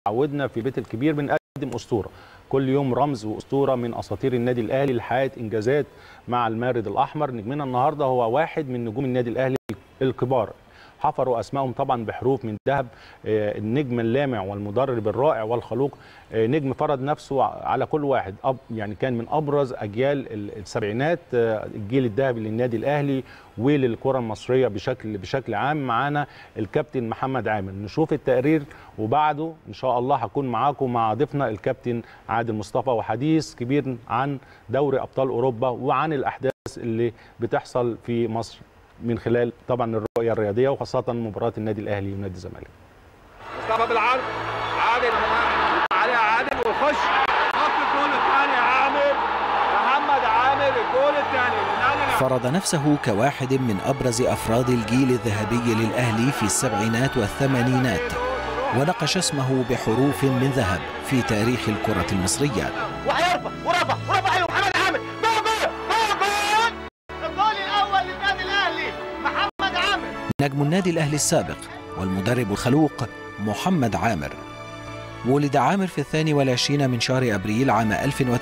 عودنا في بيت الكبير بنقدم اسطوره كل يوم رمز واسطوره من اساطير النادي الاهلي لحققت انجازات مع المارد الاحمر نجمنا النهارده هو واحد من نجوم النادي الاهلي الكبار حفروا اسمائهم طبعا بحروف من ذهب آه، النجم اللامع والمدرب الرائع والخلوق آه، نجم فرض نفسه على كل واحد أب يعني كان من ابرز اجيال ال- السبعينات آه، الجيل الذهبي للنادي الاهلي وللكره المصريه بشكل بشكل عام معانا الكابتن محمد عامر نشوف التقرير وبعده ان شاء الله هكون معاكم مع ضيفنا الكابتن عادل مصطفى وحديث كبير عن دوري ابطال اوروبا وعن الاحداث اللي بتحصل في مصر من خلال طبعا الرؤيه الرياضيه وخاصه مباراه النادي الاهلي ونادي الزمالك مصطفى بالعرض عادل عليها عادل ويخش خط الجول الثاني عامر محمد عامر الجول الثاني للنادي الأهلي. فرض نفسه كواحد من أبرز أفراد الجيل الذهبي للأهلي في السبعينات والثمانينات ونقش اسمه بحروف من ذهب في تاريخ الكرة المصرية وهيرفع ورفع ورفع ايوه محمد عامر جول جول جول جول الجول الاول للنادي الاهلي محمد عامر نجم النادي الأهلي السابق والمدرب الخلوق محمد عامر ولد عامر في الثاني والعشرين من شهر أبريل عام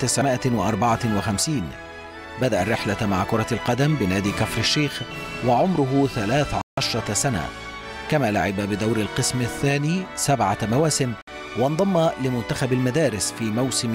1954 بدأ الرحلة مع كرة القدم بنادي كفر الشيخ وعمره 13 سنة كما لعب بدور القسم الثاني سبعة مواسم وانضم لمنتخب المدارس في موسم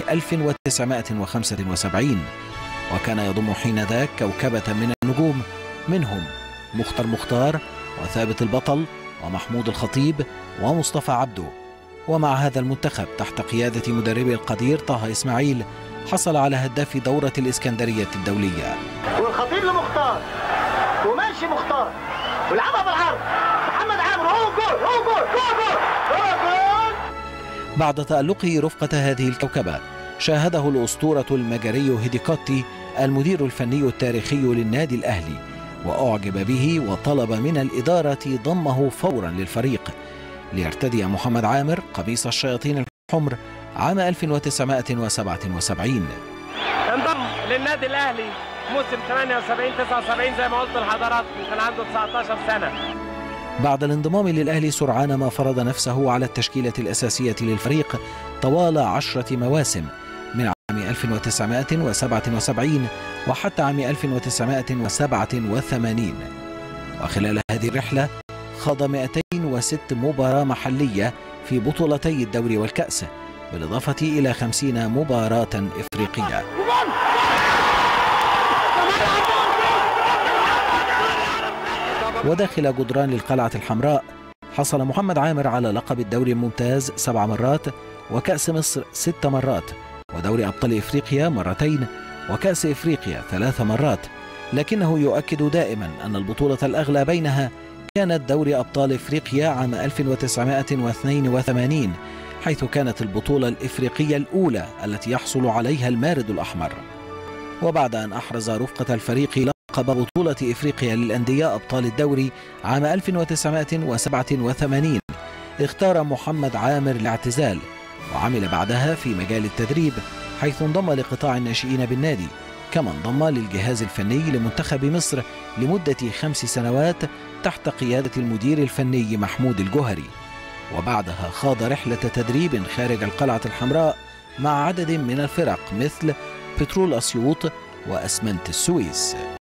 1975 وكان يضم حينذاك كوكبة من النجوم منهم مختار مختار وثابت البطل ومحمود الخطيب ومصطفى عبده ومع هذا المنتخب تحت قيادة مدربه القدير طه إسماعيل حصل على هداف دورة الإسكندرية الدولية والخطيب لمختار وماشي مختار ولعبها بالعرض محمد عامر هو جول هو جول جول جول هو جول بعد تألقه رفقة هذه الكوكبة شاهده الأسطورة المجري هيديكوتي المدير الفني التاريخي للنادي الأهلي وأعجب به وطلب من الإدارة ضمه فورا للفريق ليرتدي محمد عامر قميص الشياطين الحمر عام 1977 انضم للنادي الاهلي موسم 78 79 زي ما قلت لحضراتكم كان عنده 19 سنه بعد الانضمام للأهلي سرعان ما فرض نفسه على التشكيلة الأساسية للفريق طوال عشرة مواسم من عام 1977 وحتى عام 1987 وخلال هذه الرحلة خاض 206 مباراة محلية في بطولتي الدوري والكأس بالإضافة إلى 50 مباراة إفريقية وداخل جدران القلعة الحمراء حصل محمد عامر على لقب الدوري الممتاز سبع مرات وكأس مصر ست مرات ودوري أبطال إفريقيا مرتين وكأس إفريقيا ثلاث مرات لكنه يؤكد دائما أن البطولة الأغلى بينها كانت دوري أبطال إفريقيا عام 1982 حيث كانت البطولة الإفريقية الأولى التي يحصل عليها المارد الأحمر وبعد أن أحرز رفقة الفريق لقب بطولة إفريقيا للأندية أبطال الدوري عام 1987 اختار محمد عامر الاعتزال وعمل بعدها في مجال التدريب حيث انضم لقطاع الناشئين بالنادي كما انضم للجهاز الفني لمنتخب مصر لمدة خمس سنوات تحت قيادة المدير الفني محمود الجوهري وبعدها خاض رحلة تدريب خارج القلعة الحمراء مع عدد من الفرق مثل بترول أسيوط وأسمنت السويس